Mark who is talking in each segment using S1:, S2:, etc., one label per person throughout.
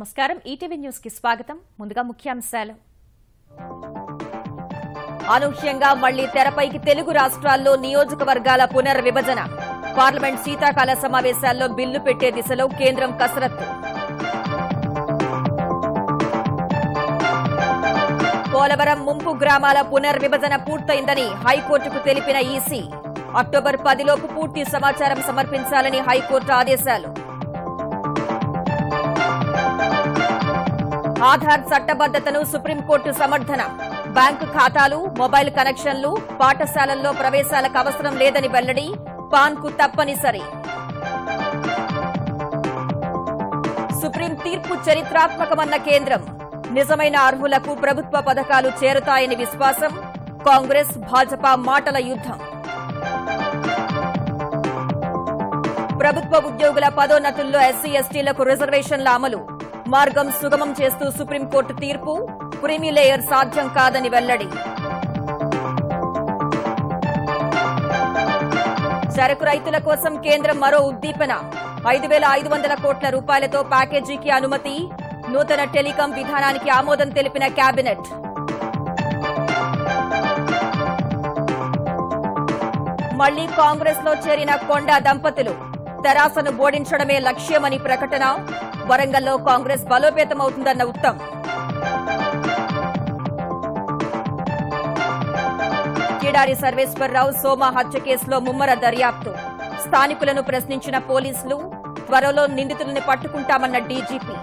S1: నమస్కారం ETV news కి స్వాగతం ముందుగా ముఖ్యాంశాలు అనూహ్యంగా మళ్లీ తెరపైకి తెలుగు రాష్ట్రాల్లో నియోజకవర్గాల పునర్విభజన పార్లమెంట్ శీతాకాల సమావేశాల్లో బిల్లు పెట్టే దిశలో కేంద్రం కసరత్తు పోలవరం ముంపు గ్రామాల పునర్విభజన పూర్తయిందని హైకోర్టుకు తెలిపిన ఈసీ అక్టోబర్ పదిలోపు పూర్తి సమాచారం సమర్పించాలని హైకోర్టు ఆదేశాలు ఆధార్ చట్టబద్దతను సుప్రీంకోర్టు సమర్థన బ్యాంకు ఖాతాలు మొబైల్ కనెక్షన్లు పాఠశాలల్లో ప్రవేశాలకు అవసరం లేదని వెల్లడి పాన్ కు తప్పనిసరి సుప్రీం తీర్పు చరిత్రాత్మకమన్న కేంద్రం నిజమైన అర్హులకు ప్రభుత్వ పథకాలు చేరుతాయని విశ్వాసం కాంగ్రెస్ భాజపా మాటల యుద్దం ప్రభుత్వ ఉద్యోగుల పదోన్నతుల్లో ఎస్సీ ఎస్టీలకు రిజర్వేషన్ల అమలు మార్గం సుగమం చేస్తూ సుప్రీంకోర్టు తీర్పు క్రిమిలేయర్ సాధ్యం కాదని వెల్లడి సరకు రైతుల కోసం కేంద్రం మరో ఉద్దీపన ఐదు వేల ఐదు వందల కోట్ల రూపాయలతో ప్యాకేజీకి అనుమతి నూతన టెలికాం విధానానికి ఆమోదం తెలిపిన కేబినెట్ మళ్లీ కాంగ్రెస్ లో చేరిన కొండ దంపతులు తెరాసను ఓడించడమే లక్ష్యమని ప్రకటన వరంగల్లో కాంగ్రెస్ బలోపేతమవుతుందన్న ఉత్తమ్ కిడారి సర్వేశ్వరరావు సోమా హత్య కేసులో ముమ్మర దర్యాప్తు స్థానికులను ప్రశ్నించిన పోలీసులు త్వరలో నిందితులను పట్టుకుంటామన్న డీజీపీ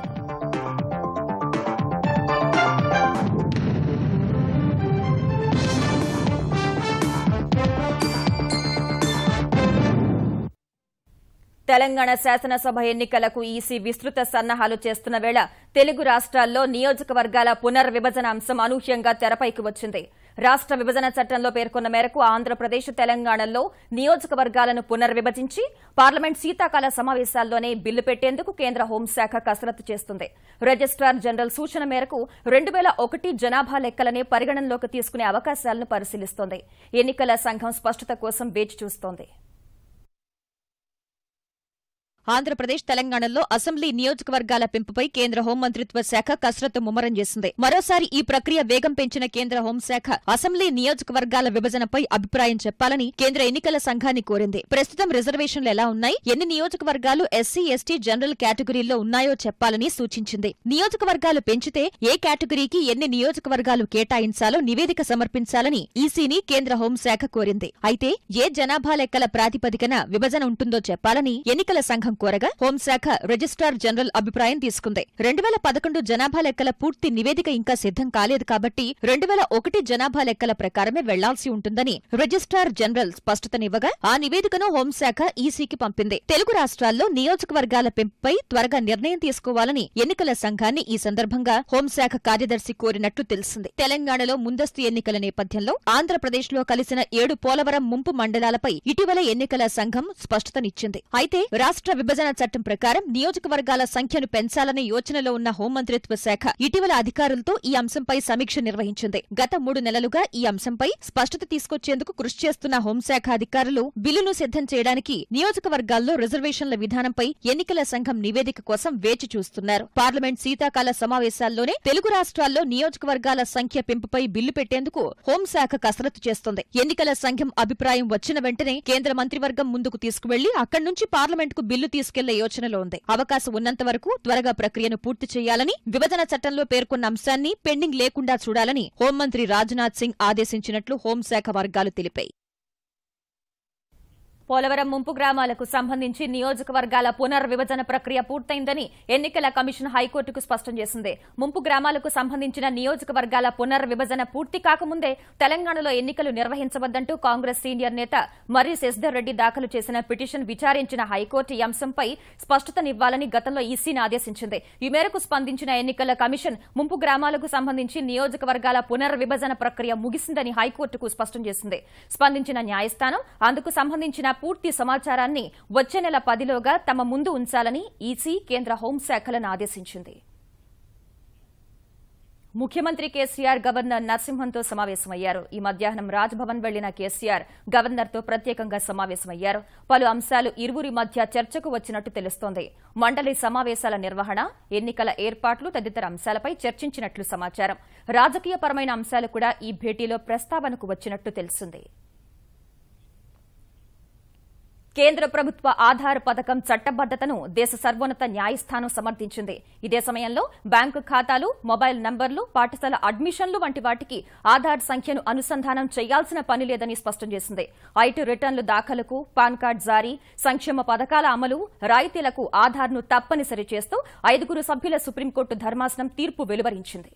S1: తెలంగాణ శాసనసభ ఎన్నికలకు ఈసీ విస్తృత సన్నాహాలు చేస్తున్న వేళ తెలుగు రాష్ట్రాల్లో నియోజకవర్గాల పునర్విభజన అంశం అనూహ్యంగా తెరపైకి వచ్చింది రాష్ట్ర విభజన చట్టంలో పేర్కొన్న మేరకు ఆంధ్రప్రదేశ్ తెలంగాణలో నియోజకవర్గాలను పునర్విభజించి పార్లమెంట్ శీతాకాల సమావేశాల్లోనే బిల్లు పెట్టేందుకు కేంద్ర హోంశాఖ కసరత్తు చేస్తుంది రిజిస్ట్రార్ జనరల్ సూచన మేరకు రెండు వేల ఒకటి జనాభా లెక్కలనే పరిగణనలోకి తీసుకునే అవకాశాలను పరిశీలిస్తోంది ఎన్నికల సంఘం స్పష్టత కోసం వేచి చూస్తోంది ఆంధ్రప్రదేశ్ తెలంగాణలో అసెంబ్లీ నియోజకవర్గాల పెంపుపై కేంద్ర హోంమంత్రిత్వ శాఖ కసరత్తు ముమ్మరం చేసింది మరోసారి ఈ ప్రక్రియ వేగం పెంచిన కేంద్ర హోంశాఖ అసెంబ్లీ నియోజకవర్గాల విభజనపై అభిప్రాయం చెప్పాలని కేంద్ర ఎన్నికల సంఘాన్ని కోరింది ప్రస్తుతం రిజర్వేషన్లు ఎలా ఉన్నాయి ఎన్ని నియోజకవర్గాలు ఎస్సీ ఎస్టీ జనరల్ కేటగిరీల్లో ఉన్నాయో చెప్పాలని సూచించింది నియోజకవర్గాలు పెంచితే ఏ కేటగిరీకి ఎన్ని నియోజకవర్గాలు కేటాయించాలో నివేదిక సమర్పించాలని ఈసీని కేంద్ర హోంశాఖ కోరింది అయితే ఏ జనాభా లెక్కల ప్రాతిపదికన విభజన ఉంటుందో చెప్పాలని ఎన్నికల సంఘం కోరగా హోంశాఖ రిజిస్ట్రార్ జనరల్ అభిప్రాయం తీసుకుంది రెండు వేల పదకొండు జనాభా లెక్కల పూర్తి నివేదిక ఇంకా సిద్ధం కాలేదు కాబట్టి రెండు వేల ఒకటి జనాభా లెక్కల ప్రకారమే వెళ్లాల్సి ఉంటుందని రిజిస్ట్రార్ జనరల్ స్పష్టతనివ్వగా ఆ నివేదికను హోంశాఖ ఈసీకి పంపింది తెలుగు రాష్ట్రాల్లో నియోజకవర్గాల పెంపుపై త్వరగా నిర్ణయం తీసుకోవాలని ఎన్నికల సంఘాన్ని ఈ సందర్భంగా హోంశాఖ కార్యదర్శి కోరినట్లు తెలిసింది తెలంగాణలో ముందస్తు ఎన్నికల నేపథ్యంలో ఆంధ్రప్రదేశ్ లో కలిసిన ఏడు పోలవరం ముంపు మండలాలపై ఇటీవల ఎన్నికల సంఘం స్పష్టతనిచ్చింది అయితే రాష్ట్ర విభజన చట్టం ప్రకారం నియోజకవర్గాల సంఖ్యను పెంచాలనే యోచనలో ఉన్న హోంమంత్రిత్వ శాఖ ఇటీవల అధికారులతో ఈ అంశంపై సమీక్ష నిర్వహించింది గత మూడు నెలలుగా ఈ అంశంపై స్పష్టత తీసుకొచ్చేందుకు కృషి చేస్తున్న హోంశాఖ అధికారులు బిల్లును సిద్ధం చేయడానికి నియోజకవర్గాల్లో రిజర్వేషన్ల విధానంపై ఎన్నికల సంఘం నివేదిక కోసం వేచి చూస్తున్నారు పార్లమెంట్ శీతాకాల సమావేశాల్లోనే తెలుగు రాష్ట్రాల్లో నియోజకవర్గాల సంఖ్య పెంపుపై బిల్లు పెట్టేందుకు హోంశాఖ కసరత్తు చేస్తోంది ఎన్నికల సంఘం అభిప్రాయం వచ్చిన వెంటనే కేంద్ర మంత్రివర్గం ముందుకు తీసుకువెళ్లి అక్కడి నుంచి పార్లమెంట్ కు బిల్లు తీసుకెళ్లే యోచనలో ఉంది అవకాశం ఉన్నంత వరకు త్వరగా ప్రక్రియను పూర్తి చేయాలని విభజన చట్టంలో పేర్కొన్న అంశాన్ని పెండింగ్ లేకుండా చూడాలని హోంమంత్రి రాజ్నాథ్ సింగ్ ఆదేశించినట్లు హోంశాఖ వర్గాలు తెలిపాయి పోలవరం ముంపు గ్రామాలకు సంబంధించి నియోజకవర్గాల పునర్విభజన ప్రక్రియ పూర్తయిందని ఎన్నికల కమిషన్ హైకోర్టుకు స్పష్టం చేసింది ముంపు గ్రామాలకు సంబంధించిన నియోజకవర్గాల పునర్విభజన పూర్తి కాకముందే తెలంగాణలో ఎన్నికలు నిర్వహించవద్దంటూ కాంగ్రెస్ సీనియర్ నేత మర్రి శశిధర్ రెడ్డి దాఖలు చేసిన పిటిషన్ విచారించిన హైకోర్టు ఈ అంశంపై స్పష్టతనివ్వాలని గతంలో ఈసీని ఆదేశించింది ఈ మేరకు స్పందించిన ఎన్నికల కమిషన్ ముంపు గ్రామాలకు సంబంధించి నియోజకవర్గాల పునర్విభజన ప్రక్రియ ముగిసిందని హైకోర్టుకు స్పష్టం చేసింది స్పందించిన న్యాయస్థానం అందుకు సంబంధించిన పూర్తి సమాచారాన్ని వచ్చే నెల పదిలోగా తమ ముందు ఉంచాలని ఈసీ కేంద్ర హోంశాఖలను ఆదేశించింది ముఖ్యమంత్రి కేసీఆర్ గవర్నర్ నరసింహన్తో సమావేశమయ్యారు ఈ మధ్యాహ్నం రాజ్భవన్ వెళ్లిన కేసీఆర్ గవర్నర్తో ప్రత్యేకంగా సమావేశమయ్యారు పలు అంశాలు ఇరువురి మధ్య చర్చకు వచ్చినట్టు తెలుస్తోంది మండలి సమావేశాల నిర్వహణ ఎన్నికల ఏర్పాట్లు తదితర అంశాలపై చర్చించినట్లు సమాచారం రాజకీయపరమైన అంశాలు కూడా ఈ భేటీలో ప్రస్తావనకు వచ్చినట్టు తెలిసింది కేంద్ర ప్రభుత్వ ఆధార్ పథకం చట్టబద్దతను దేశ సర్వోన్నత న్యాయస్థానం సమర్థించింది ఇదే సమయంలో బ్యాంకు ఖాతాలు మొబైల్ నంబర్లు పాఠశాల అడ్మిషన్లు వంటి వాటికి ఆధార్ సంఖ్యను అనుసంధానం చేయాల్సిన పని లేదని స్పష్టం చేసింది ఐటీ రిటర్నులు దాఖలుకు పాన్ కార్డు జారీ సంక్షేమ పథకాల అమలు రాయితీలకు ఆధార్ను తప్పనిసరి చేస్తూ ఐదుగురు సభ్యుల సుప్రీంకోర్టు ధర్మాసనం తీర్పు వెలువరించింది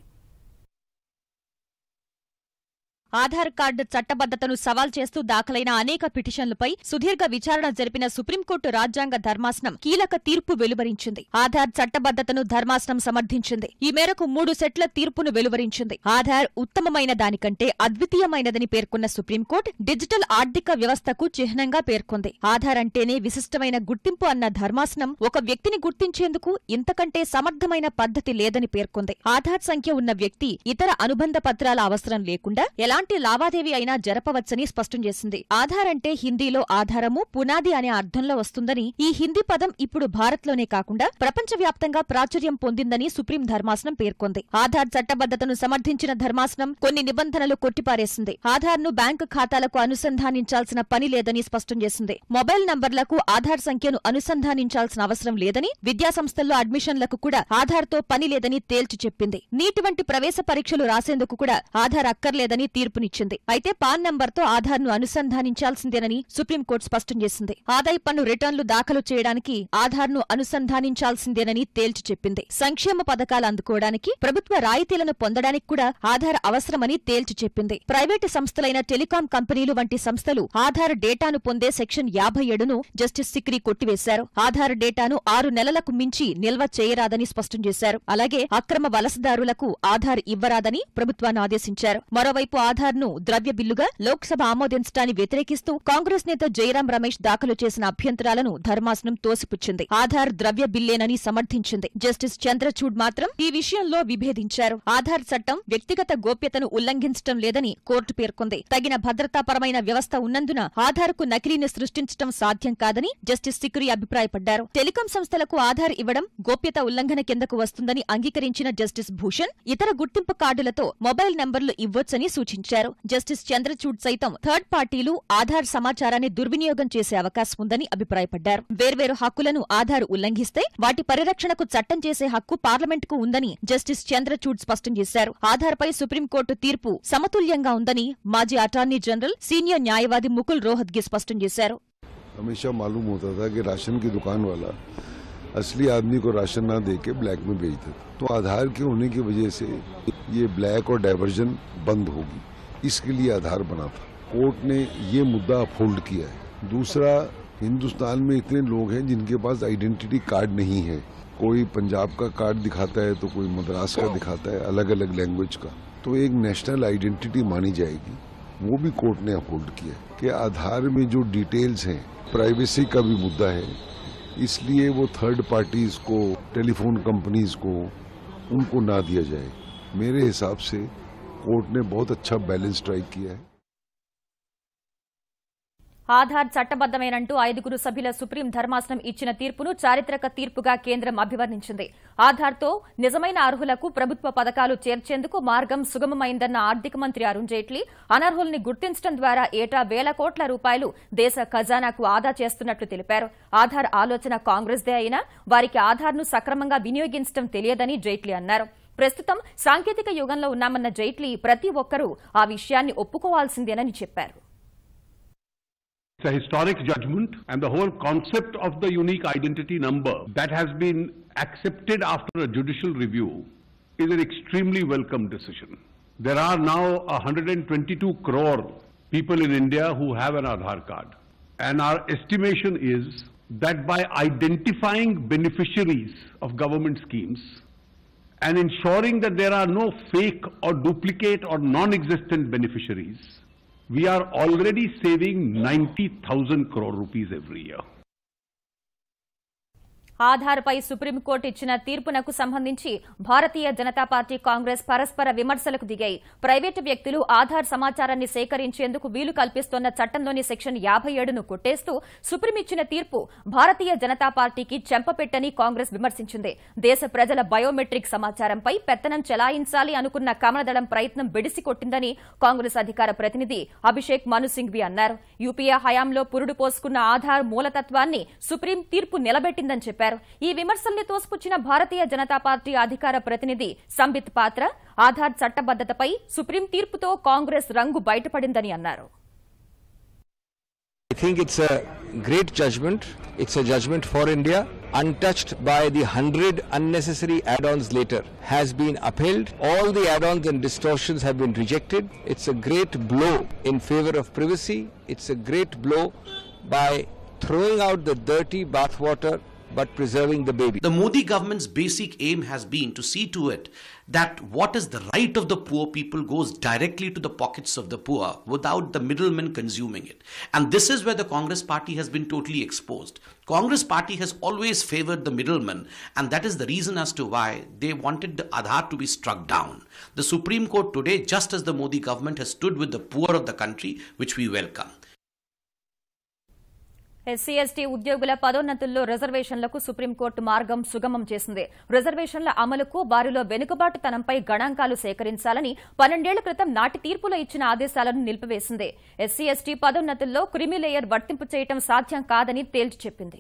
S1: ఆధార్ కార్డు చట్టబద్దతను సవాల్ చేస్తూ దాఖలైన అనేక పిటిషన్లపై సుదీర్ఘ విచారణ జరిపిన సుప్రీంకోర్టు రాజ్యాంగ ధర్మాసనం కీలక తీర్పు వెలువరించింది ఆధార్ చట్టబద్దతను ధర్మాసనం సమర్థించింది ఈ మేరకు మూడు సెట్ల తీర్పును వెలువరించింది ఆధార్ ఉత్తమమైన దానికంటే అద్వితీయమైనదని పేర్కొన్న సుప్రీంకోర్టు డిజిటల్ ఆర్థిక వ్యవస్థకు చిహ్నంగా పేర్కొంది ఆధార్ అంటేనే విశిష్టమైన గుర్తింపు అన్న ధర్మాసనం ఒక వ్యక్తిని గుర్తించేందుకు ఇంతకంటే సమర్థమైన పద్ధతి లేదని పేర్కొంది ఆధార్ సంఖ్య ఉన్న వ్యక్తి ఇతర అనుబంధ పత్రాల అవసరం లేకుండా ఎలాంటి లావాదేవీ అయినా జరపవచ్చని స్పష్టం చేసింది ఆధార్ అంటే హిందీలో ఆధారము పునాది అనే అర్థంలో వస్తుందని ఈ హిందీ పదం ఇప్పుడు భారత్లోనే కాకుండా ప్రపంచవ్యాప్తంగా ప్రాచుర్యం పొందిందని సుప్రీం ధర్మాసనం పేర్కొంది ఆధార్ చట్టబద్దతను సమర్థించిన ధర్మాసనం కొన్ని నిబంధనలు కొట్టిపారేసింది ఆధార్ను బ్యాంకు ఖాతాలకు అనుసంధానించాల్సిన పని లేదని స్పష్టం చేసింది మొబైల్ నంబర్లకు ఆధార్ సంఖ్యను అనుసంధానించాల్సిన అవసరం లేదని విద్యాసంస్థల్లో అడ్మిషన్లకు కూడా ఆధార్తో పని లేదని తేల్చి చెప్పింది నీటి వంటి ప్రవేశ పరీక్షలు రాసేందుకు కూడా ఆధార్ అక్కర్లేదని తీర్పునిచ్చింది అయితే పాన్ నంబర్తో ఆధార్ను అనుసంధానించాల్సిందేనని సుప్రీంకోర్టు స్పష్టం చేసింది ఆదాయ పన్ను రిటర్న్లు దాఖలు చేయడానికి ఆధార్ను అనుసంధానించాల్సిందేనని తేల్చి చెప్పింది సంక్షేమ పథకాలు అందుకోవడానికి ప్రభుత్వ రాయితీలను పొందడానికి కూడా ఆధార్ అవసరమని తేల్చి చెప్పింది ప్రైవేటు సంస్థలైన టెలికాం కంపెనీలు వంటి సంస్థలు ఆధార్ డేటాను పొందే సెక్షన్ యాభై ఏడును జస్టిస్ సిక్రీ కొట్టివేశారు ఆధార్ డేటాను ఆరు నెలలకు మించి నిల్వ చేయరాదని స్పష్టం చేశారు అలాగే అక్రమ వలసదారులకు ఆధార్ ఇవ్వరాదని ప్రభుత్వాన్ని ఆదేశించారు మరోవైపు ఆధార్ను ద్రవ్య బిల్లుగా లోక్సభ ఆమోదించడాన్ని వ్యతిరేకిస్తూ కాంగ్రెస్ నేత జయరాం రమేష్ దాఖలు చేసిన అభ్యంతరాలను ధర్మాసనం తోసిపుచ్చింది ఆధార్ ద్రవ్య బిల్లేనని సమర్థించింది జస్టిస్ చంద్రచూడ్ మాత్రం ఈ విషయంలో విభేదించారు ఆధార్ చట్టం వ్యక్తిగత గోప్యతను ఉల్లంఘించడం లేదని కోర్టు పేర్కొంది తగిన భద్రతాపరమైన వ్యవస్థ ఉన్నందున ఆధార్కు నకిలీని సృష్టించడం సాధ్యం కాదని జస్టిస్ సిక్రీ అభిప్రాయపడ్డారు టెలికాం సంస్థలకు ఆధార్ ఇవ్వడం గోప్యత ఉల్లంఘన కిందకు వస్తుందని అంగీకరించిన జస్టిస్ భూషణ్ ఇతర గుర్తింపు కార్డులతో మొబైల్ నంబర్లు ఇవ్వొచ్చని సూచించారు జస్టిస్ చంద్రచూడ్ సైతం థర్డ్ పార్టీలు ఆధార్ సమాచారాన్ని దుర్వినియోగం చేసే అవకాశం ఉందని అభిప్రాయపడ్డారు వేర్వేరు హక్కులను ఆధార్ ఉల్లంఘిస్తే వాటి పరిరక్షణకు చట్టం చేసే హక్కు పార్లమెంటుకు ఉందని జస్టిస్ చంద్రచూడ్ స్పష్టం చేశారు ఆధార్పై సుప్రీంకోర్టు తీర్పు సమతుల్యంగా ఉందని మాజీ అటార్నీ జనరల్ సీనియర్ న్యాయవాది ముకుల్ రోహత్గి స్పష్టం చేశారు
S2: हमेशा मालूम होता था कि राशन की दुकान वाला असली आदमी को राशन ना दे के ब्लैक में बेचता था तो आधार के होने की वजह से ये ब्लैक और डाइवर्जन बंद होगी इसके लिए आधार बना था कोर्ट ने ये मुद्दा अपहोल्ड किया है दूसरा हिंदुस्तान में इतने लोग हैं जिनके पास आइडेंटिटी कार्ड नहीं है कोई पंजाब का कार्ड दिखाता है तो कोई मद्रास का दिखाता है अलग अलग लैंग्वेज का तो एक नेशनल आइडेंटिटी मानी जाएगी वो भी कोर्ट ने अपहोल्ड किया है कि आधार में जो डिटेल्स हैं प्राइवेसी का भी मुद्दा है इसलिए वो थर्ड पार्टीज को टेलीफोन कंपनीज को उनको ना दिया जाए मेरे हिसाब से कोर्ट ने बहुत अच्छा बैलेंस स्ट्राइक किया है
S1: ఆధార్ చట్టబద్దమేనంటూ ఐదుగురు సభ్యుల సుప్రీం ధర్మాసనం ఇచ్చిన తీర్పును చారిత్రక తీర్పుగా కేంద్రం అభివర్ణించింది ఆధార్తో నిజమైన అర్హులకు ప్రభుత్వ పథకాలు చేర్చేందుకు మార్గం సుగమమైందన్న ఆర్థిక మంత్రి అరుణ్ జైట్లీ అనర్హుల్ని గుర్తించడం ద్వారా ఏటా వేల కోట్ల రూపాయలు దేశ ఖజానాకు ఆదా చేస్తున్నట్లు తెలిపారు ఆధార్ ఆలోచన కాంగ్రెస్దే అయినా వారికి ఆధార్ను సక్రమంగా వినియోగించడం తెలియదని జైట్లీ అన్నారు ప్రస్తుతం సాంకేతిక యుగంలో ఉన్నామన్న జైట్లీ ప్రతి ఒక్కరూ ఆ విషయాన్ని ఒప్పుకోవాల్సిందేనని చెప్పారు
S3: It's a historic judgment, and the whole concept of the unique identity number that has been accepted after a judicial review is an extremely welcome decision. There are now 122 crore people in India who have an Aadhaar card, and our estimation is that by identifying beneficiaries of government schemes and ensuring that there are no fake or duplicate or non-existent beneficiaries, we are already saving 90,000 crore rupees every year.
S1: ఆధార్పై supreme court ఇచ్చిన తీర్పునకు సంబంధించి భారతీయ Janata party Congress పరస్పర విమర్శలకు దిగాయి private వ్యక్తులు ఆధార్ సమాచారాన్ని సేకరించేందుకు వీలు కల్పిస్తోన్న చట్టంలోని సెక్షన్ యాభై ఏడును కొట్టేస్తూ సుప్రీం ఇచ్చిన తీర్పు భారతీయ జనతా పార్టీకి చెంపపెట్టని కాంగ్రెస్ విమర్శించింది దేశ ప్రజల బయోమెట్రిక్ సమాచారంపై పెత్తనం చెలాయించాలి అనుకున్న కమలదళం ప్రయత్నం బెడిసి కొట్టిందని కాంగ్రెస్ అధికార ప్రతినిధి అభిషేక్ మను సింఘ్వి అన్నారు యూపీఏ హయాంలో పురుడు పోసుకున్న ఆధార్ మూలతత్వాన్ని సుప్రీం తీర్పు నిలబెట్టిందని చెప్పారు ఈ విమర్శల్ని తోసిపుచ్చిన భారతీయ జనతా పార్టీ అధికార ప్రతినిధి సంబిత్ పాత్ర ఆధార్ చట్టబద్దతపై సుప్రీం తీర్పుతో కాంగ్రెస్ రంగు బయటపడిందని అన్నారు
S4: I think it's a great judgment. It's a judgment for India, untouched by the hundred unnecessary add-ons later, has been upheld. All the add-ons and distortions have been rejected. It's a great blow in favor of privacy. It's a great blow by throwing out the dirty bathwater but preserving the baby.
S5: The Modi government's basic aim has been to see to it that what is the right of the poor people goes directly to the pockets of the poor without the middlemen consuming it. And this is where the Congress party has been totally exposed. Congress party has always favored the middlemen and that is the reason as to why they wanted the Aadhaar to be struck down. The Supreme Court today, just as the Modi government has stood with the poor of the country, which we welcome.
S1: SC ST ఉద్యోగుల పదోన్నతుల్లో రిజర్వేషన్లకు supreme court మార్గం సుగమం చేసింది రిజర్వేషన్ల అమలుకు వారిలో వెనుకబాటుతనంపై గణాంకాలు సేకరించాలని పన్నెండేళ్ల క్రితం నాటి తీర్పులో ఇచ్చిన ఆదేశాలను నిలిపివేసింది ఎస్సీ ఎస్టీ పదోన్నతుల్లో క్రిమిలేయర్ వర్తింపు చేయటం సాధ్యం కాదని తేల్చి చెప్పింది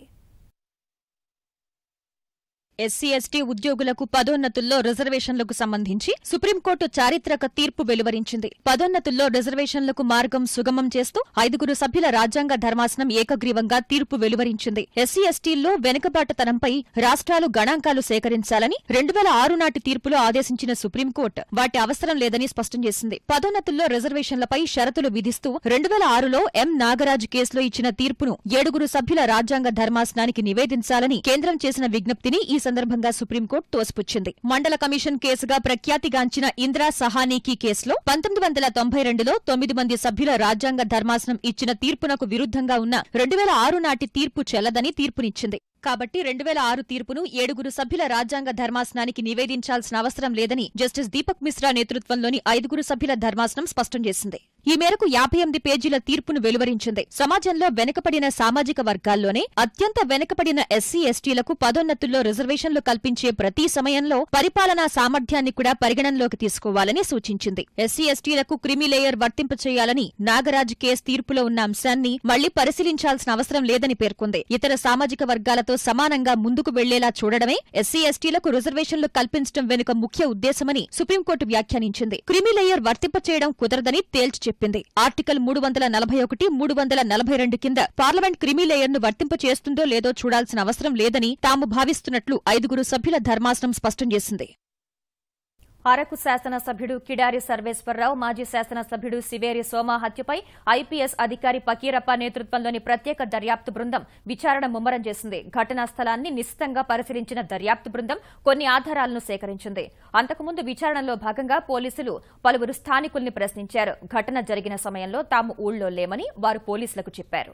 S1: ఎస్సీ ఎస్టీ ఉద్యోగులకు పదోన్నతుల్లో రిజర్వేషన్లకు సంబంధించి సుప్రీంకోర్టు చారిత్రక తీర్పు వెలువరించింది పదోన్నతుల్లో రిజర్వేషన్లకు మార్గం సుగమం చేస్తూ ఐదుగురు సభ్యుల రాజ్యాంగ ధర్మాసనం ఏకగ్రీవంగా తీర్పు వెలువరించింది ఎస్సీ ఎస్టీల్లో వెనుకబాటుతనంపై రాష్ట్రాలు గణాంకాలు సేకరించాలని రెండు వేల ఆరు నాటి తీర్పులో ఆదేశించిన సుప్రీంకోర్టు వాటి అవసరం లేదని స్పష్టం చేసింది పదోన్నతుల్లో రిజర్వేషన్లపై షరతులు విధిస్తూ రెండు వేల ఆరులో ఎం నాగరాజు కేసులో ఇచ్చిన తీర్పును ఏడుగురు సభ్యుల రాజ్యాంగ ధర్మాసనానికి నివేదించాలని కేంద్రం చేసిన విజ్ఞప్తిని ఈ సందర్భంగా సుప్రీంకోర్టు తోసిపుచ్చింది మండల కమిషన్ కేసుగా ప్రఖ్యాతిగాంచిన ఇందిరా సహానీకి కేసులో పంతొమ్మిది వందల తొంభై రెండులో తొమ్మిది మంది సభ్యుల రాజ్యాంగ ధర్మాసనం ఇచ్చిన తీర్పునకు విరుద్ధంగా ఉన్న రెండు వేల ఆరు నాటి తీర్పు చెల్లదని తీర్పునిచ్చింది కాబట్టి రెండు వేల ఆరు తీర్పును ఏడుగురు సభ్యుల రాజ్యాంగ ధర్మాసనానికి నివేదించాల్సిన అవసరం లేదని జస్టిస్ దీపక్ మిశ్రా నేతృత్వంలోని ఐదుగురు సభ్యుల ధర్మాసనం స్పష్టం చేసింది ఈ మేరకు యాభై ఎనిమిది పేజీల తీర్పును వెలువరించింది సమాజంలో వెనుకబడిన సామాజిక వర్గాల్లోనే అత్యంత వెనుకబడిన ఎస్సీ ఎస్టీలకు పదోన్నతుల్లో రిజర్వేషన్లు కల్పించే ప్రతి సమయంలో పరిపాలనా సామర్థ్యాన్ని కూడా పరిగణనలోకి తీసుకోవాలని సూచించింది ఎస్సీ ఎస్టీలకు క్రిమి లేయర్ వర్తింపు చేయాలని నాగరాజ్ కేసు తీర్పులో ఉన్న అంశాన్ని మళ్లీ పరిశీలించాల్సిన అవసరం లేదని పేర్కొంది ఇతర సామాజిక వర్గాలతో సమానంగా ముందుకు వెళ్లేలా చూడడమే ఎస్సీ ఎస్టీలకు రిజర్వేషన్లు కల్పించడం వెనుక ముఖ్య ఉద్దేశమని సుప్రీంకోర్టు వ్యాఖ్యానించింది క్రిమి లేయర్ వర్తింపచేయడం కుదరదని తేల్చి చెప్పింది ఆర్టికల్ మూడు వందల నలభై ఒకటి మూడు వందల నలభై రెండు కింద పార్లమెంట్ క్రిమి లేయర్ను వర్తింప చేస్తుందో లేదో చూడాల్సిన అవసరం లేదని తాము భావిస్తున్నట్లు ఐదుగురు సభ్యుల ధర్మాసనం స్పష్టం చేసింది అరకు శాసనసభ్యుడు కిడారి సర్వేశ్వరరావు మాజీ శాసనసభ్యుడు సివేరి సోమ హత్యపై ఐపీఎస్ అధికారి పకీరప్ప నేతృత్వంలోని ప్రత్యేక దర్యాప్తు బృందం విచారణ ముమ్మరం చేసింది ఘటనా స్థలాన్ని నిశితంగా పరిశీలించిన దర్యాప్తు బృందం కొన్ని ఆధారాలను సేకరించింది అంతకుముందు విచారణలో భాగంగా పోలీసులు పలువురు స్థానికుల్ని ప్రశ్నించారు ఘటన జరిగిన సమయంలో తాము ఊళ్ళో లేమని వారు పోలీసులకు చెప్పారు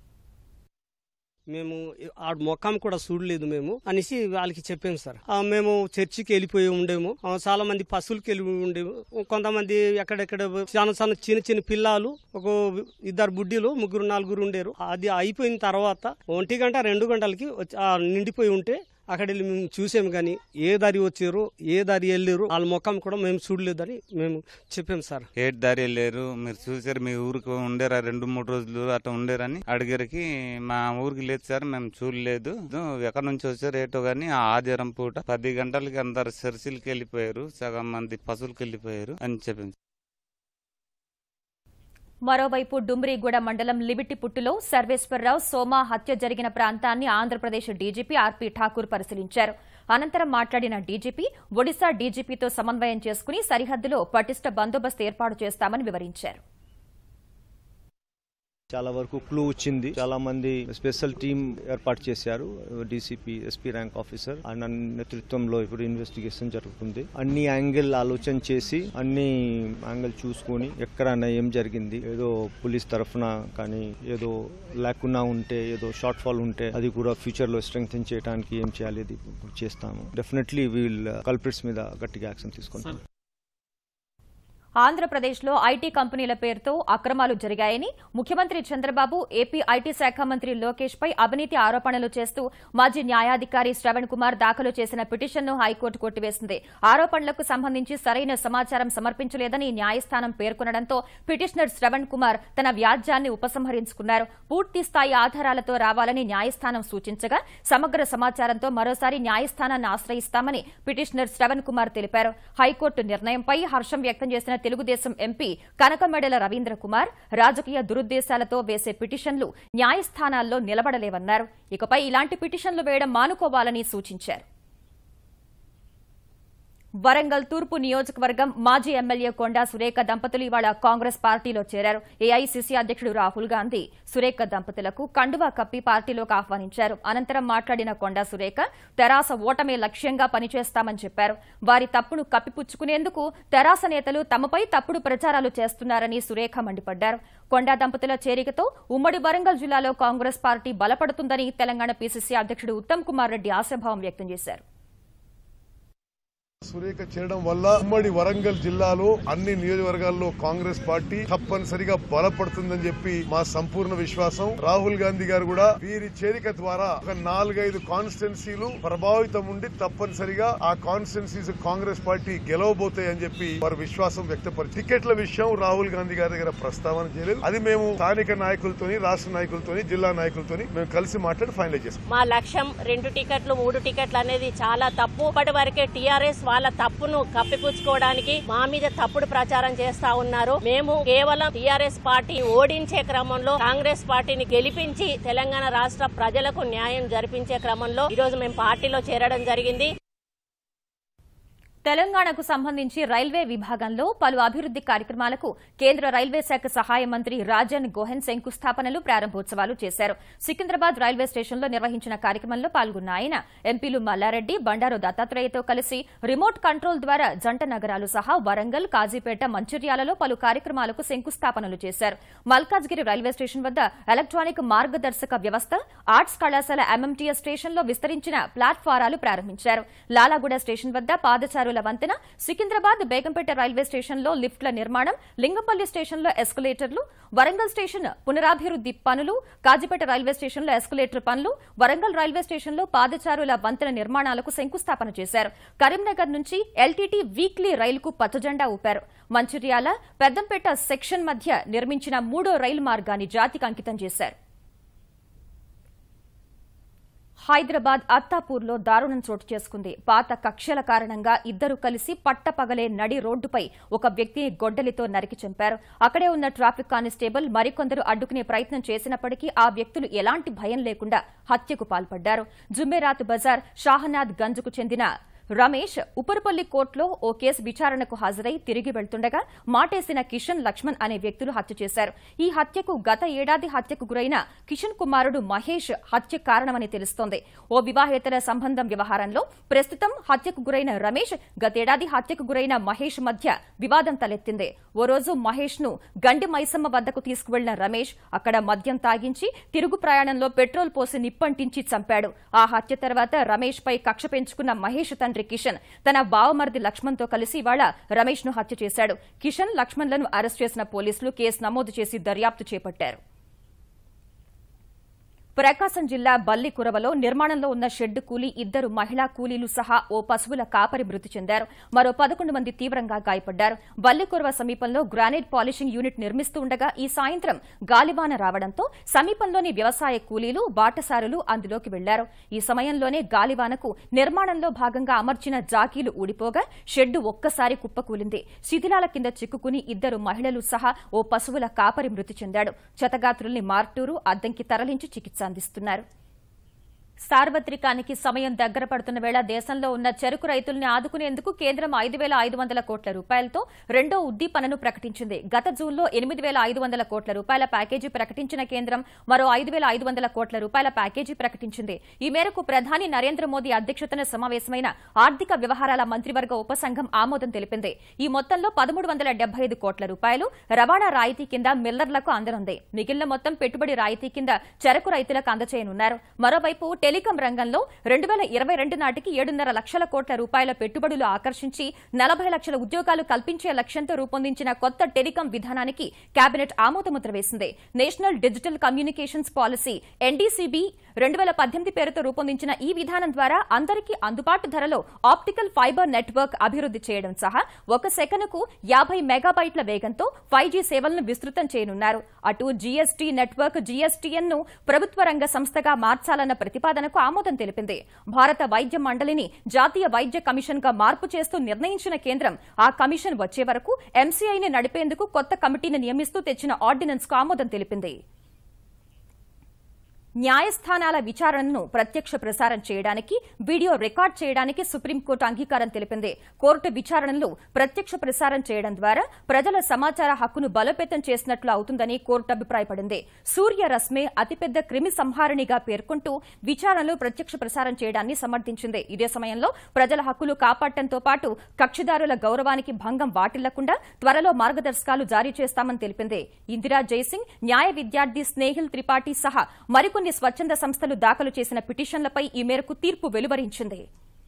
S6: మేము ఆ మొక్కం కూడా చూడలేదు మేము అనేసి వాళ్ళకి చెప్పాము సార్ ఆ, మేము చర్చికి వెళ్ళిపోయి ఉండేము ఆ, చాలా మంది పశువులకి వెళ్ళి ఉండేము కొంతమంది ఎక్కడెక్కడ చాలా చాలా చిన్న చిన్న పిల్లలు ఒక ఇద్దరు బుడ్డీలు ముగ్గురు నలుగురు ఉండేరు అది అయిపోయిన తర్వాత ఒంటి గంట రెండు గంటలకి వచ్చి- ఆ, నిండిపోయి ఉంటే అక్కడ వెళ్ళి మేము చూసాము కానీ ఏ దారి వచ్చారు ఏ దారి వెళ్ళారు వాళ్ళ మొక్కం కూడా మేము చూడలేదని మేము చెప్పాము సార్
S7: ఏ దారి వెళ్ళారు మీరు చూసారు మీ ఊరికి ఉండేరా రెండు మూడు రోజులు అట్లా ఉండేరని అడిగారికి మా ఊరికి లేదు సార్ మేము చూడలేదు ఎక్కడి నుంచి వచ్చారు ఏటో గానీ ఆ ఆదివారం పూట పది గంటలకి అందరు సరిసిలకి వెళ్ళిపోయారు సగం మంది పశువులకి వెళ్ళిపోయారు అని చెప్పింది
S1: మరోవైపు డుమ్రిగూడ మండలం లిబిటిపుట్టులో సర్వేశ్వరరావు సోమా హత్య జరిగిన ప్రాంతాన్ని ఆంధ్రప్రదేశ్ డీజీపీ ఆర్పీ ఠాకూర్ పరిశీలించారు అనంతరం మాట్లాడిన డీజీపీ ఒడిశా డీజీపీతో సమన్వయం చేసుకుని సరిహద్దులో పటిష్ట బందోబస్తు ఏర్పాటు చేస్తామని వివరించారు
S8: చాలా వరకు క్లూ వచ్చింది చాలా మంది స్పెషల్ టీం ఏర్పాటు చేశారు డీసీపీ ఎస్పీ ర్యాంక్ ఆఫీసర్ ఆయన నేతృత్వంలో ఇప్పుడు ఇన్వెస్టిగేషన్ జరుగుతుంది అన్ని యాంగిల్ ఆలోచన చేసి అన్ని యాంగిల్ చూసుకొని ఎక్కడైనా ఏం జరిగింది ఏదో పోలీస్ తరఫున కానీ ఏదో లేకున్నా ఉంటే ఏదో షార్ట్ ఫాల్ ఉంటే అది కూడా ఫ్యూచర్ లో స్ట్రెంగ్ చేయడానికి ఏం చేయాలి అది చేస్తాము డెఫినెట్లీ వీల్ కల్ప్రిట్స్ మీద గట్టిగా యాక్షన్ తీసుకుంటాం
S1: ఆంధ్రప్రదేశ్లో ఐటీ కంపెనీల పేరుతో అక్రమాలు జరిగాయని ముఖ్యమంత్రి చంద్రబాబు ఏపీ ఐటీ శాఖ మంత్రి లోకేష్ పై అవినీతి ఆరోపణలు చేస్తూ మాజీ న్యాయాధికారి శ్రవణ్ కుమార్ దాఖలు చేసిన పిటిషన్ను హైకోర్టు కొట్టివేసింది ఆరోపణలకు సంబంధించి సరైన సమాచారం సమర్పించలేదని న్యాయస్థానం పేర్కొనడంతో పిటిషనర్ శ్రవణ్ కుమార్ తన వ్యాజ్యాన్ని ఉపసంహరించుకున్నారు పూర్తి స్థాయి ఆధారాలతో రావాలని న్యాయస్థానం సూచించగా సమగ్ర సమాచారంతో మరోసారి న్యాయస్థానాన్ని ఆశ్రయిస్తామని పిటిషనర్ శ్రవణ్ కుమార్ తెలిపారు హైకోర్టు నిర్ణయంపై హర్షం వ్యక్తం చేసిన తెలుగుదేశం ఎంపీ కనకమెడల రవీంద్ర కుమార్ రాజకీయ దురుద్దేశాలతో వేసే పిటిషన్లు న్యాయస్థానాల్లో నిలబడలేవన్నారు ఇకపై ఇలాంటి పిటిషన్లు వేయడం మానుకోవాలని సూచించారు వరంగల్ తూర్పు నియోజకవర్గం మాజీ ఎమ్మెల్యే కొండా సురేఖ దంపతులు ఇవాళ కాంగ్రెస్ పార్టీలో చేరారు ఏఐసీసీ అధ్యక్షుడు రాహుల్ గాంధీ సురేఖ దంపతులకు కండువా కప్పి పార్టీలోకి ఆహ్వానించారు అనంతరం మాట్లాడిన కొండా సురేఖ తెరాస ఓటమే లక్ష్యంగా పనిచేస్తామని చెప్పారు వారి తప్పును కప్పిపుచ్చుకునేందుకు తెరాస నేతలు తమపై తప్పుడు ప్రచారాలు చేస్తున్నారని సురేఖ మండిపడ్డారు కొండా దంపతుల చేరికతో ఉమ్మడి వరంగల్ జిల్లాలో కాంగ్రెస్ పార్టీ బలపడుతుందని తెలంగాణ పీసీసీ అధ్యక్షుడు ఉత్తమ్ కుమార్ రెడ్డి ఆశాభావం వ్యక్తం చేశారు
S9: సురేఖ చేరడం వల్ల ఉమ్మడి వరంగల్ జిల్లాలో అన్ని నియోజకవర్గాల్లో కాంగ్రెస్ పార్టీ తప్పనిసరిగా బలపడుతుందని చెప్పి మా సంపూర్ణ విశ్వాసం రాహుల్ గాంధీ గారు కూడా వీరి చేరిక ద్వారా ఒక నాలుగైదు కాన్స్టిట్యున్సీలు ప్రభావితం ఉండి తప్పనిసరిగా ఆ కాన్స్టిట్యున్సీస్ కాంగ్రెస్ పార్టీ గెలవబోతాయని చెప్పి వారు విశ్వాసం వ్యక్తపరిచి టికెట్ల విషయం రాహుల్ గాంధీ గారి దగ్గర ప్రస్తావన చేయలేదు అది మేము స్థానిక నాయకులతోని రాష్ట్ర నాయకులతోని జిల్లా నాయకులతోని మేము కలిసి మాట్లాడి ఫైనలైజ్ చేస్తాం
S10: మా లక్ష్యం రెండు టికెట్లు మూడు టికెట్లు అనేది చాలా తప్పు ఇప్పటి వరకే టీఆర్ఎస్ వాళ్ళ తప్పును కప్పిపుచ్చుకోవడానికి మా మీద తప్పుడు ప్రచారం చేస్తా ఉన్నారు మేము కేవలం టీఆర్ఎస్ పార్టీ ఓడించే క్రమంలో కాంగ్రెస్ పార్టీని గెలిపించి తెలంగాణ రాష్ట్ర ప్రజలకు న్యాయం జరిపించే క్రమంలో ఈ రోజు మేము పార్టీలో చేరడం జరిగింది
S1: తెలంగాణకు సంబంధించి రైల్వే విభాగంలో పలు అభివృద్ది కార్యక్రమాలకు కేంద్ర రైల్వే శాఖ సహాయ మంత్రి రాజన్ గోహెన్ శంకుస్థాపనలు ప్రారంభోత్సవాలు చేశారు సికింద్రాబాద్ రైల్వే స్టేషన్లో నిర్వహించిన కార్యక్రమంలో పాల్గొన్న ఆయన ఎంపీలు మల్లారెడ్డి బండారు దత్తాత్రేయతో కలిసి రిమోట్ కంట్రోల్ ద్వారా జంట నగరాలు సహా వరంగల్ కాజీపేట మంచిర్యాలలో పలు కార్యక్రమాలకు శంకుస్థాపనలు చేశారు మల్కాజ్గిరి రైల్వే స్టేషన్ వద్ద ఎలక్ట్రానిక్ మార్గదర్శక వ్యవస్థ ఆర్ట్స్ కళాశాల ఎంఎంటీఎస్ స్టేషన్లో విస్తరించిన ప్లాట్ఫారాలు ప్రారంభించారు లాలాగూడ స్టేషన్ వద్ద పాదచారుల వంతెన సికింద్రాబాద్ బేగంపేట రైల్వే స్టేషన్లో లిఫ్ట్ల నిర్మాణం లింగంపల్లి స్టేషన్లో ఎస్కలేటర్లు వరంగల్ స్టేషన్ పునరాభివృద్ది పనులు కాజీపేట రైల్వే స్టేషన్లో ఎస్కలేటర్ పనులు వరంగల్ రైల్వే స్టేషన్లో పాదచారుల వంతెన నిర్మాణాలకు శంకుస్థాపన చేశారు కరీంనగర్ నుంచి ఎల్టీటీ వీక్లీ రైలుకు పచ్చజెండా ఊపారు మంచిర్యాల పెద్దంపేట సెక్షన్ మధ్య నిర్మించిన మూడో రైలు మార్గాన్ని జాతికి అంకితం చేశారు హైదరాబాద్ అత్తాపూర్లో దారుణం చోటు చేసుకుంది పాత కక్షల కారణంగా ఇద్దరు కలిసి పట్టపగలే నడి రోడ్డుపై ఒక వ్యక్తిని గొడ్డలితో నరికి చంపారు అక్కడే ఉన్న ట్రాఫిక్ కానిస్టేబుల్ మరికొందరు అడ్డుకునే ప్రయత్నం చేసినప్పటికీ ఆ వ్యక్తులు ఎలాంటి భయం లేకుండా హత్యకు పాల్పడ్డారు జుమ్మెరాత్ బజార్ షాహనాద్ గంజ్కు చెందిన రమేష్ ఉపరపల్లి కోర్టులో ఓ కేసు విచారణకు హాజరై తిరిగి వెళ్తుండగా మాటేసిన కిషన్ లక్ష్మణ్ అనే వ్యక్తులు హత్య చేశారు ఈ హత్యకు గత ఏడాది హత్యకు గురైన కిషన్ కుమారుడు మహేష్ హత్య కారణమని తెలుస్తోంది ఓ వివాహేతర సంబంధం వ్యవహారంలో ప్రస్తుతం హత్యకు గురైన రమేష్ గతేడాది హత్యకు గురైన మహేష్ మధ్య వివాదం తలెత్తింది ఓ రోజు మహేష్ ను గండి మైసమ్మ వద్దకు తీసుకువెళ్లిన రమేష్ అక్కడ మద్యం తాగించి తిరుగు ప్రయాణంలో పెట్రోల్ పోసి నిప్పంటించి చంపాడు ఆ హత్య తర్వాత రమేష్ పై కక్ష పెంచుకున్న మహేష్ తండ్రి కిషన్ తన బావమరిది లక్ష్మణ్తో కలిసి ఇవాళ రమేష్ ను హత్య చేశాడు కిషన్ లక్ష్మణ్లను అరెస్ట్ చేసిన పోలీసులు కేసు నమోదు చేసి దర్యాప్తు చేపట్టారు ప్రకాశం జిల్లా బల్లికురవలో నిర్మాణంలో ఉన్న షెడ్డు కూలీ ఇద్దరు మహిళా కూలీలు సహా ఓ పశువుల కాపరి మృతి చెందారు మరో పదకొండు మంది తీవ్రంగా గాయపడ్డారు బల్లికురవ సమీపంలో గ్రానైట్ పాలిషింగ్ యూనిట్ నిర్మిస్తూ ఉండగా ఈ సాయంత్రం గాలివాన రావడంతో సమీపంలోని వ్యవసాయ కూలీలు బాటసారులు అందులోకి వెళ్లారు ఈ సమయంలోనే గాలివానకు నిర్మాణంలో భాగంగా అమర్చిన జాకీలు ఊడిపోగా షెడ్డు ఒక్కసారి కుప్పకూలింది శిథిలాల కింద చిక్కుకుని ఇద్దరు మహిళలు సహా ఓ పశువుల కాపరి మృతి చెందాడు క్షతగాత్రుల్ని మార్టూరు అద్దంకి తరలించి చికిత్స అందిస్తున్నారు సార్వత్రికానికి సమయం దగ్గర పడుతున్న వేళ దేశంలో ఉన్న చెరుకు రైతుల్ని ఆదుకునేందుకు కేంద్రం ఐదు వేల ఐదు వందల కోట్ల రూపాయలతో రెండో ఉద్దీపనను ప్రకటించింది గత జూన్లో ఎనిమిది వేల ఐదు వందల కోట్ల రూపాయల ప్యాకేజీ ప్రకటించిన కేంద్రం మరో ఐదు వేల ఐదు వందల కోట్ల రూపాయల ప్యాకేజీ ప్రకటించింది ఈ మేరకు ప్రధాని నరేంద్ర మోదీ అధ్యక్షతన సమావేశమైన ఆర్థిక వ్యవహారాల మంత్రివర్గ ఉపసంఘం ఆమోదం తెలిపింది ఈ మొత్తంలో పదమూడు వందల డెబ్బై ఐదు కోట్ల రూపాయలు రవాణా రాయితీ కింద మిల్లర్లకు అందనుంది మిగిలిన మొత్తం పెట్టుబడి రాయితీ కింద చెరకు రైతులకు అందచేయనున్నారు మరోవైపు టెలికాం రంగంలో రెండు వేల ఇరవై రెండు నాటికి ఏడున్నర లక్షల కోట్ల రూపాయల పెట్టుబడులు ఆకర్షించి నలభై లక్షల ఉద్యోగాలు కల్పించే లక్ష్యంతో రూపొందించిన కొత్త టెలికాం విధానానికి కేబినెట్ ఆమోదముద్ర వేసింది national digital communications policy NDCB రెండు వేల పద్దెనిమిది పేరుతో రూపొందించిన ఈ విధానం ద్వారా అందరికీ అందుబాటు ధరలో ఆప్టికల్ ఫైబర్ నెట్వర్క్ అభివృద్ది చేయడం సహా ఒక సెకనుకు యాభై మెగాబైట్ల వేగంతో ఫైవ్ జీ సేవలను విస్తృతం చేయనున్నారు అటు జీఎస్టీ నెట్వర్క్ జీఎస్టీఎన్ ను ప్రభుత్వ రంగ సంస్థగా మార్చాలన్న ప్రతిపాదనకు ఆమోదం తెలిపింది భారత వైద్య మండలిని జాతీయ వైద్య కమిషన్ గా మార్పు చేస్తూ నిర్ణయించిన కేంద్రం ఆ కమిషన్ వచ్చే వరకు ఎంసీఐని నడిపేందుకు కొత్త కమిటీని నియమిస్తూ తెచ్చిన ఆర్డినెన్స్ కు ఆమోదం తెలిపింది న్యాయస్థానాల విచారణను ప్రత్యక్ష ప్రసారం చేయడానికి వీడియో రికార్డ్ చేయడానికి సుప్రీంకోర్టు అంగీకారం తెలిపింది కోర్టు విచారణలు ప్రత్యక్ష ప్రసారం చేయడం ద్వారా ప్రజల సమాచార హక్కును బలోపేతం చేసినట్లు అవుతుందని కోర్టు అభిప్రాయపడింది సూర్య రశ్మే అతిపెద్ద క్రిమి సంహారిణిగా పేర్కొంటూ విచారణలు ప్రత్యక్ష ప్రసారం చేయడాన్ని సమర్థించింది ఇదే సమయంలో ప్రజల హక్కులు కాపాడటంతో పాటు కక్షిదారుల గౌరవానికి భంగం వాటిల్లకుండా త్వరలో మార్గదర్శకాలు జారీ చేస్తామని తెలిపింది ఇందిరా జైసింగ్ న్యాయ విద్యార్థి స్నేహిల్ త్రిపాఠి సహా మరికొన్ని స్వచ్ఛంద సంస్థలు దాఖలు చేసిన పిటిషన్లపై ఈ మేరకు తీర్పు వెలువరించింది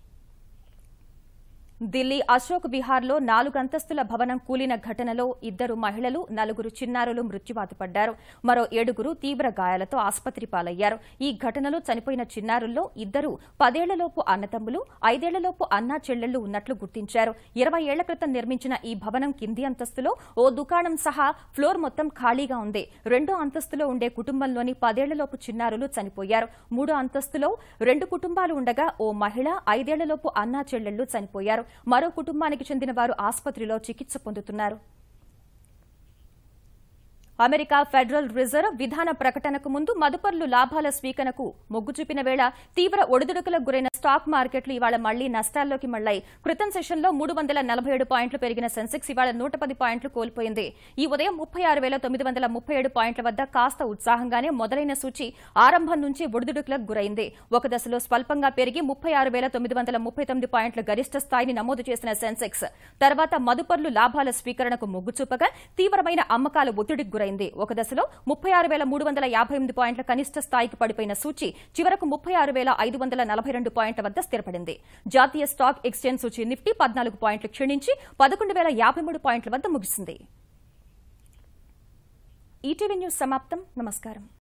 S1: ఢిల్లీ అశోక్ విహార్లో నాలుగు అంతస్తుల భవనం కూలిన ఘటనలో ఇద్దరు మహిళలు నలుగురు చిన్నారులు మృత్యువాత పడ్డారు మరో ఏడుగురు తీవ్ర గాయాలతో ఆసుపత్రి పాలయ్యారు ఈ ఘటనలో చనిపోయిన చిన్నారుల్లో ఇద్దరు పదేళ్లలోపు అన్నతమ్ములు ఐదేళ్లలోపు అన్నా చెల్లెళ్లు ఉన్నట్లు గుర్తించారు ఇరవై ఏళ్ల క్రితం నిర్మించిన ఈ భవనం కింది అంతస్తులో ఓ దుకాణం సహా ఫ్లోర్ మొత్తం ఖాళీగా ఉంది రెండో అంతస్తులో ఉండే కుటుంబంలోని పదేళ్లలోపు చిన్నారులు చనిపోయారు మూడో అంతస్తులో రెండు కుటుంబాలు ఉండగా ఓ మహిళ ఐదేళ్లలోపు అన్నా చెల్లెళ్లు చనిపోయారు మరో కుటుంబానికి చెందిన వారు ఆసుపత్రిలో చికిత్స పొందుతున్నారు అమెరికా ఫెడరల్ రిజర్వ్ విధాన ప్రకటనకు ముందు మదుపర్లు లాభాల స్వీకరణకు మొగ్గు చూపిన వేళ తీవ్ర ఒడిదుడుకులకు గురైన స్టాక్ మార్కెట్లు ఇవాళ మళ్లీ నష్టాల్లోకి మళ్లాయి క్రితం సెషన్లో మూడు వందల నలభై ఏడు పాయింట్లు పెరిగిన సెన్సెక్స్ ఇవాళ నూట పది పాయింట్లు కోల్పోయింది ఈ ఉదయం ముప్పై ఆరు వేల తొమ్మిది వందల ముప్పై ఏడు పాయింట్ల వద్ద కాస్త ఉత్సాహంగానే మొదలైన సూచి ఆరంభం నుంచి ఒడిదుడుకులకు గురైంది ఒక దశలో స్వల్పంగా పెరిగి ముప్పై ఆరు వేల తొమ్మిది వందల ముప్పై తొమ్మిది పాయింట్ల గరిష్ట స్థాయిని నమోదు చేసిన సెన్సెక్స్ తర్వాత మదుపర్లు లాభాల స్వీకరణకు మొగ్గు చూపగా తీవ్రమైన అమ్మకాల ఒత్తిడికి గురైంది ఒక దశలో ముప్పై ఆరు వేల మూడు వందల యాభై ఎనిమిది పాయింట్ల కనిష్ట స్థాయికి పడిపోయిన సూచి చివరకు ముప్పై ఆరు వేల ఐదు వందల నలభై రెండు పాయింట్ల వద్ద స్థిరపడింది జాతీయ స్టాక్ ఎక్స్చేంజ్ సూచి నిఫ్టీ పద్నాలుగు పాయింట్లు క్షీణించి పదకొండు వేల యాభై మూడు పాయింట్ల వద్ద ముగిసింది ఈటీవీ న్యూస్ సమాప్తం నమస్కారం